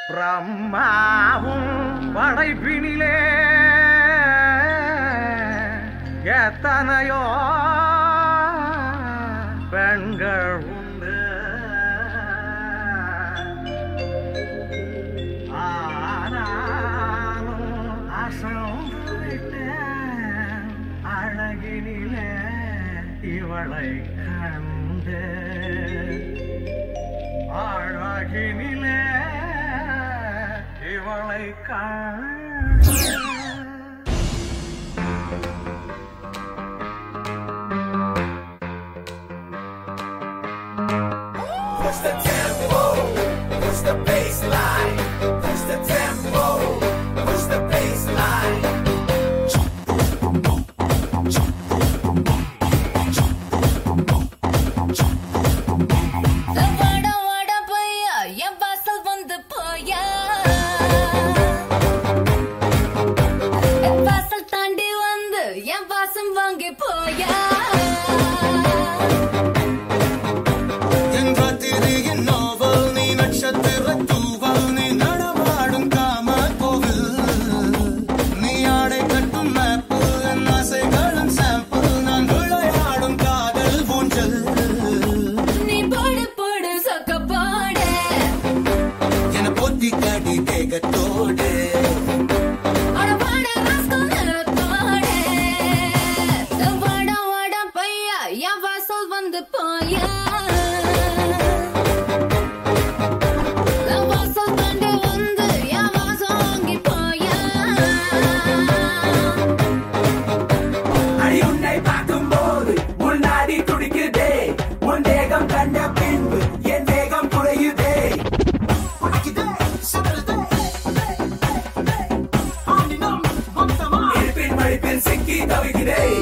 பிரம்மாவும் படைப்பினிலே எத்தனையோ பெண்கள் உண்டு ஆனாலும் அசந்து விட்டேன் அழகினிலே இவளை கண்டு அழகினிலே இவளை கண்டு Push the tempo, push the bass line, push the tempo, push the bass line. வாடா வாடா பையா என் வாசல் வந்து போயா என் வாசல் தாண்டி வந்து என் வாசம் வாங்கி போயா என் ராத்திரியின் நாவல் நீ நட்சத்திர தூவல் நீ நடமாடும் காம கோவில் நீ ஆடை கட்டும் மேப்பு என் ஆசைகளின் சாம்பிள் நான் விளையாடும் காதல் ஊஞ்சல் நீ போடு போடு சொக்க போடு என போத்தி காடி தேகத்தோடு அட வாடா ராஸ்கல் நிறத்தோடு வாடா வாடா பையா என் வாசல் வந்து போயா என் வாசல் தாண்டி வந்து என் வாசம் வாங்கி போயா அடி உன்னை பார்க்கும்போது முன்னாடி துடிக்குதே உன் தேகம் கண்ட பின்பு என் வேகம் குறையுதே இருப்பின் மடிப்பில் சிக்கி தவிக்கிறேன்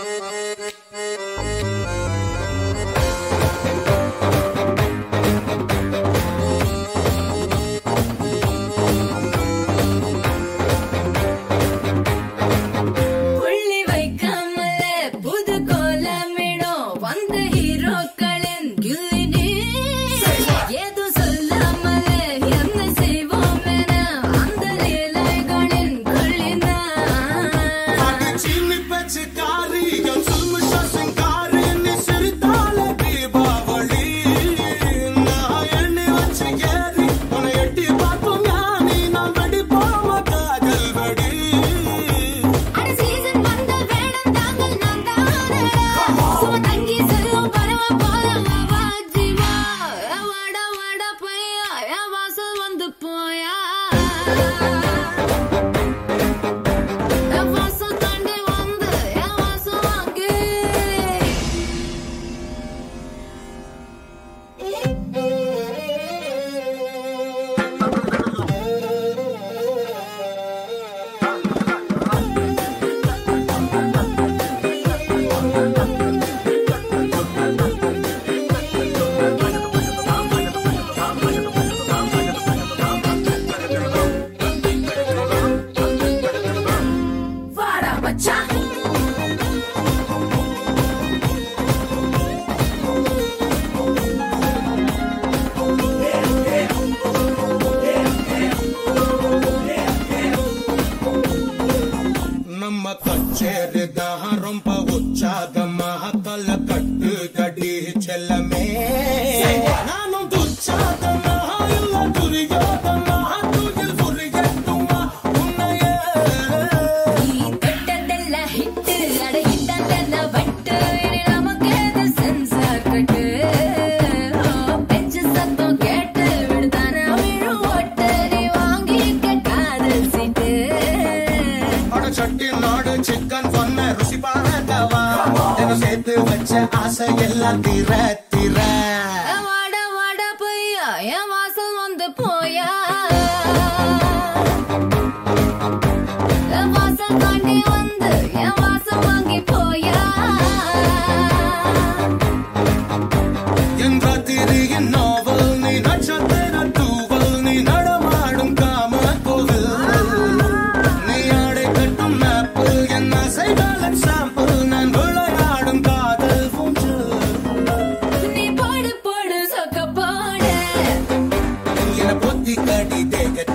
புள்ளி வைக்காமலே புது கோலமிடும் வந்த ஹீரோக்களின் கில்லினி ஏதோ சொல்லாமலே என்ன செய்வோம் என அந்த லீலைகளின் கொள்ளினா சீனி பச்சை காரி என் சுல்மு சிங்காரி நீ சிரித்தால தீபாவளி நான் எண்ணி வச்ச ஏறி உன்னை எட்டி பார்க்கும் ஞானி நான் வெடிப்போம காதல் வெடி அட சீசன் வந்த வேடம் தாங்கள் நான் தானடா சும தங்கி செல்லும் பரவ போல வா ஜீவா வாடா வாடா பையா என் வாசல் வந்து போயா என் வாசல் தாண்டி வந்து என் வாசல் வாங்கி வாடா மச்சான் நம்ம கச்சேரி தான் ரொம்ப உற்சாகமாக தல கட்டு தடி செல்லமே நானும் துச்சாதமாக இல்ல துரியோதமாக துயில் புரியட்டுமா உன்னையே நீ தொட்டதெல்லாம் ஹிட்டு அட ஹிட்டாதெல்லாம் வட்டு இனி நமக்கு எது சென்சார் கட்டு ஓ, பெஞ்சு சத்தம் கேட்டு விடுதான விழும் ஓட்டு நீ வாங்கிக்க காதல் சீட்டு அட சட்டி நாடு சிக்கன் சொன்ன ருசி பாரதவா தினம் சேர்த்து வச்ச ஆசை எல்லாம் தீர தீர வாட வாட பையா என் வாசல் வந்து போயா என் வாசல் தாண்டி வந்து என் வாசல் வாங்கி போயா என் ராத்திரியின் நாவல் நீ நட்சத்திர தூவல் நீ நடமாடும் காம கோவில் நீ ஆடை கட்டும் மேப்பு என் ஆசைகளின் சாம்பிள் நான் விளையாடும் காதல் ஊஞ்சல் அடி தேக